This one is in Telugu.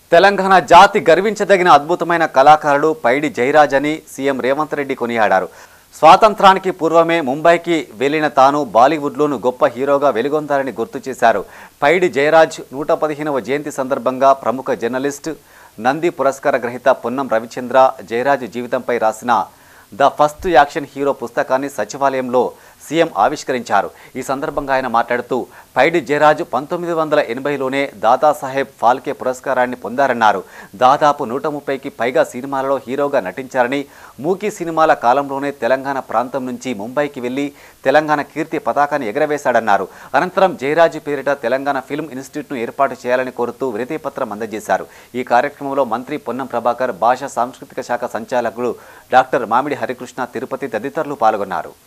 తెలంగాణ జాతి గర్వించదగిన అద్భుతమైన కళాకారుడు పైడి జయరాజ్ అని సీఎం రేవంత్ రెడ్డి కొనియాడారు స్వాతంత్రానికి పూర్వమే ముంబైకి వెళ్లిన తాను బాలీవుడ్లోను గొప్ప హీరోగా వెలుగొందారని గుర్తు చేశారు పైడి జయరాజ్ నూట పదిహేనవ జయంతి సందర్భంగా ప్రముఖ జర్నలిస్ట్ నంది పురస్కార గ్రహీత పొన్నం రవిచంద్ర జయరాజ్ జీవితంపై రాసిన ద ఫస్ట్ యాక్షన్ హీరో పుస్తకాన్ని సచివాలయంలో సీఎం ఆవిష్కరించారు ఈ సందర్భంగా ఆయన మాట్లాడుతూ పైడి జయరాజు పంతొమ్మిది వందల ఎనభైలోనే దాదాసాహెబ్ ఫాల్కే పురస్కారాన్ని పొందారన్నారు దాదాపు నూట ముప్పైకి పైగా సినిమాలలో హీరోగా నటించారని మూకీ సినిమాల కాలంలోనే తెలంగాణ ప్రాంతం నుంచి ముంబైకి వెళ్లి తెలంగాణ కీర్తి పతాకాన్ని ఎగరవేశాడన్నారు అనంతరం జయరాజు పేరిట తెలంగాణ ఫిల్మ్ ఇన్స్టిట్యూట్ను ఏర్పాటు చేయాలని కోరుతూ వినతి పత్రం అందజేశారు ఈ కార్యక్రమంలో మంత్రి పొన్నం ప్రభాకర్ భాషా సాంస్కృతిక శాఖ సంచాలకులు డాక్టర్ మామిడి హరికృష్ణ తిరుపతి తదితరులు పాల్గొన్నారు